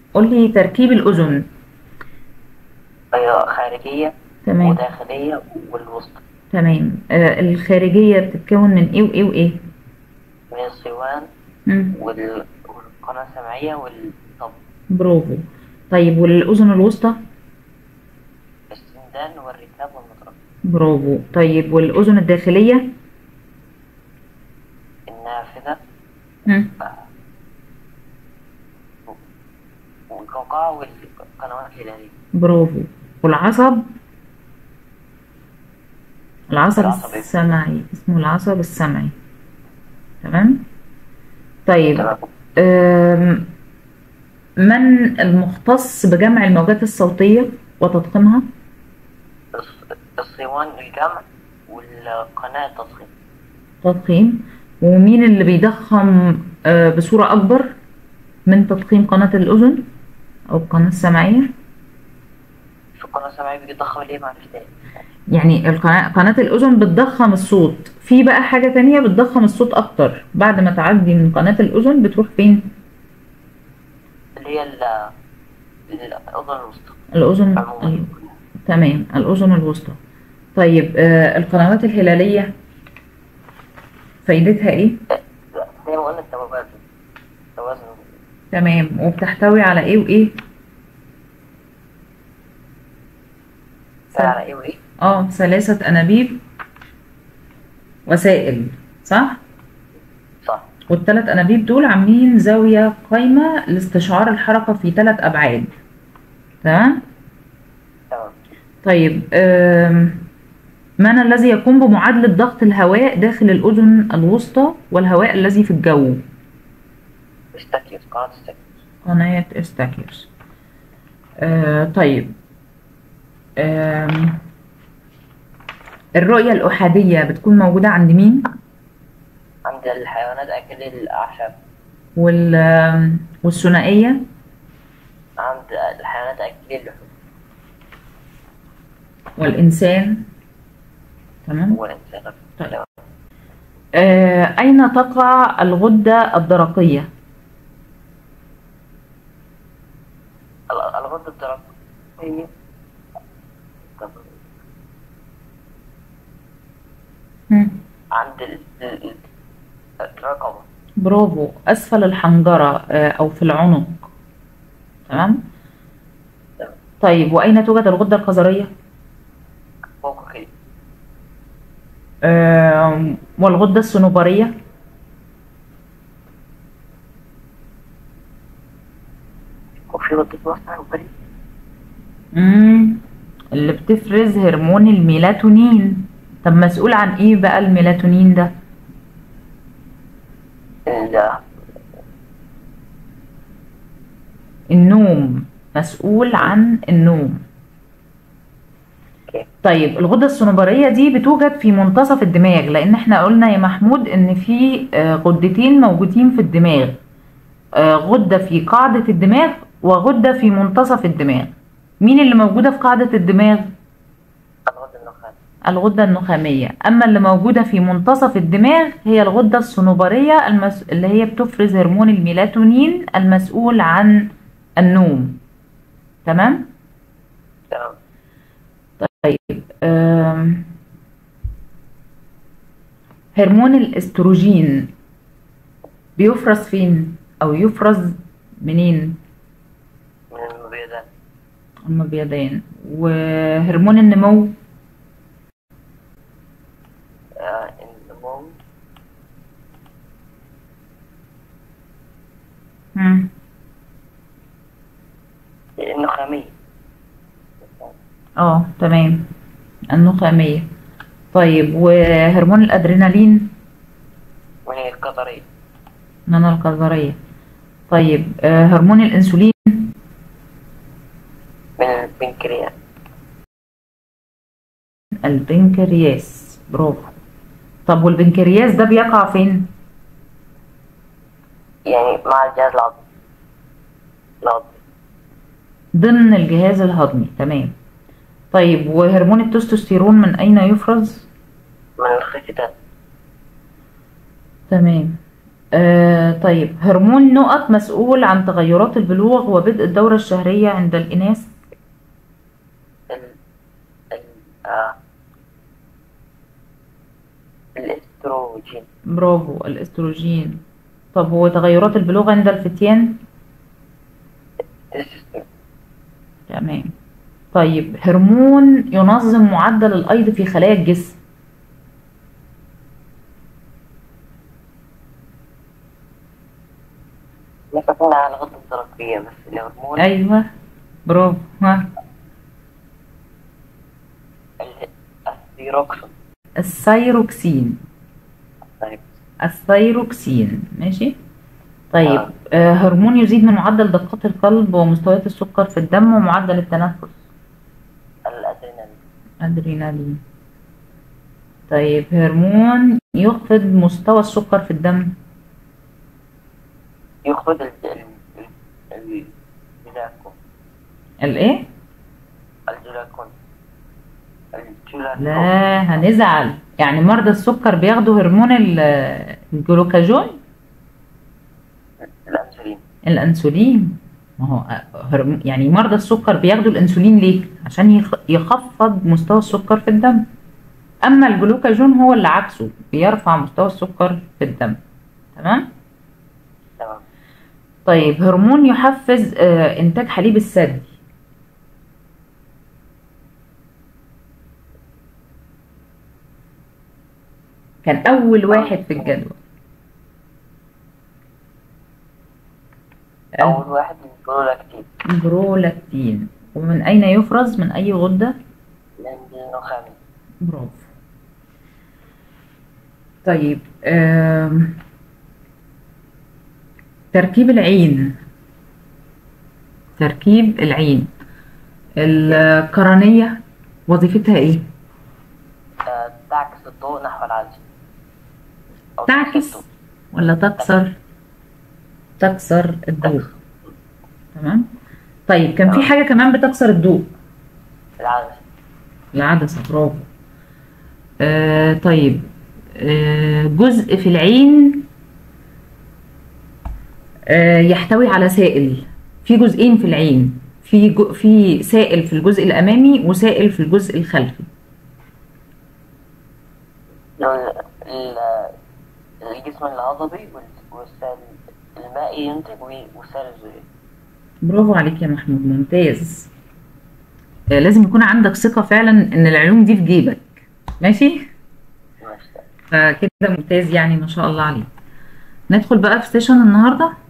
قول لي تركيب الأذن أيوة خارجية تمام وداخلية والوسطى تمام آه الخارجية بتتكون من إيه وإيه وإيه من الصوان مم. وال- والقناة السمعية والطب برافو طيب والأذن الوسطى السندان والركاب والمطرقة برافو طيب والأذن الداخلية النافذة مم. والقوقعة والقنوات الهلالية برافو والعصب العصب العصب إيه؟ السمعي اسمه العصب السمعي تمام طيب تمام أم، من المختص بجمع الموجات الصوتية وتضخيمها الص- الصوان الجمع والقناة التصغير تضخيم ومين اللي بيضخم آه، بصورة أكبر من تضخيم قناة الأذن أو القناة السمعية في القناة السمعية بيضخم ليه معرفش تاني يعني القناة قناة الأذن بتضخم الصوت في بقى حاجة تانية بتضخم الصوت أكتر بعد ما تعدي من قناة الأذن بتروح فين اللي هي ال- الأذن الوسطى الأذن عموما ال- تمام الأذن الوسطى طيب آه القنوات الهلالية فايدتها إيه لا، زي ما قلنا التوازن التوازن تمام وبتحتوي على إيه وإيه ده على ايه وايه اه ثلاثة أنابيب وسائل صح صح والثلاث أنابيب دول عاملين زاوية قايمة لاستشعار الحركة في ثلاث أبعاد تمام تمام طيب آم، من الذي يقوم بمعادلة ضغط الهواء داخل الأذن الوسطى والهواء الذي في الجو استاكيوس قناة استاكيوس قناة استاكيوس آه طيب آم، الرؤية الأحادية بتكون موجودة عند مين عند الحيوانات أكل الأعشاب وال آم، والثنائية عند الحيوانات أكل اللحوم والإنسان تمام والإنسان طيب. آه أين تقع الغدة الدرقية ال- الغدة الدرقية مم. عند ال- ال- ال- الرقبة برافو أسفل الحنجرة آه أو في العنق تمام تمام. طيب وأين توجد الغدة القذرية فوق كده آه والغدة الصنوبرية وفي غدة وسطى وبري مم. اللي بتفرز هرمون الميلاتونين طب مسؤول عن ايه بقى الميلاتونين ده ال- النوم مسؤول عن النوم اوكي طيب الغدة الصنوبرية دي بتوجد في منتصف الدماغ لأن احنا قلنا يا محمود إن في آه، غدتين موجودين في الدماغ آه، غدة في قاعدة الدماغ وغدة في منتصف الدماغ مين اللي موجودة في قاعدة الدماغ؟ الغدة النخاع الغدة النخامية أما اللي موجودة في منتصف الدماغ هي الغدة الصنوبرية المس... اللي هي بتفرز هرمون الميلاتونين المسؤول عن النوم تمام؟ تمام طيب أم... هرمون الاستروجين بيفرز فين او يفرز منين من المبيضات المبيضين وهرمون النمو آه، النمو مم. النخامية اه تمام النخامية طيب وهرمون الادرينالين وهي القطرية من القذرية طيب آه، هرمون الانسولين من البنكرياس البنكرياس برافو طب والبنكرياس ده بيقع فين يعني مع الجهاز العضلي العضلي ضمن الجهاز الهضمي تمام طيب وهرمون التستوستيرون من أين يفرز؟ من الختان تمام آه طيب هرمون نقط مسؤول عن تغيرات البلوغ وبدء الدورة الشهرية عند الإناث ال ال آه الاستروجين برافو الاستروجين طب هو تغيرات البلوغ عند الفتيان تستوستيرون تمام طيب هرمون ينظم معدل الأيض في خلايا الجسم احنا فاكرين على الغدة الدرقية بس الهرمون أيوه برافو ها ال- الثيروكسون الثيروكسين طيب الثيروكسين ماشي طيب آه. آه هرمون يزيد من معدل دقات القلب ومستويات السكر في الدم ومعدل التنفس الأدرينالين أدرينالين طيب هرمون يخفض مستوى السكر في الدم يخفض ال ال ال الجلاكون الايه الجلاكون الجلاكون لا هنزعل يعني مرضى السكر بياخدوا هرمون ال- الجلوكاجون الأنسولين الانسولين ما هو هرم- يعني مرضى السكر بياخدوا الانسولين ليه عشان يخ- يخفض مستوى السكر في الدم اما الجلوكاجون هو اللي عكسه بيرفع مستوى السكر في الدم تمام تمام طيب هرمون يحفز آه، انتاج حليب الثدي كان اول واحد في الجدول أول واحد البرولاكتين البرولاكتين ومن اين يفرز من اي غدة من النخامي برافو طيب آم، تركيب العين تركيب العين القرنية وظيفتها ايه؟ آه، تعكس الضوء نحو العدسة أو تعكس الضوء. ولا تكسر؟ تكسر الضوء تمام؟ طيب كان في تمام. حاجة كمان بتكسر الضوء العدسة العدسة برافو آه طيب آه جزء في العين آه يحتوي على سائل في جزئين في العين في جو في سائل في الجزء الأمامي وسائل في الجزء الخلفي ال- ال- الجسم العضلي وال- والسائل المائي ينتج و- والسائل الزجاجي برافو عليك يا محمود ممتاز آه لازم يكون عندك ثقة فعلا إن العلوم دي في جيبك ماشي ماشي فكده ممتاز يعني ما شاء الله عليك ندخل بقى في سيشن النهارده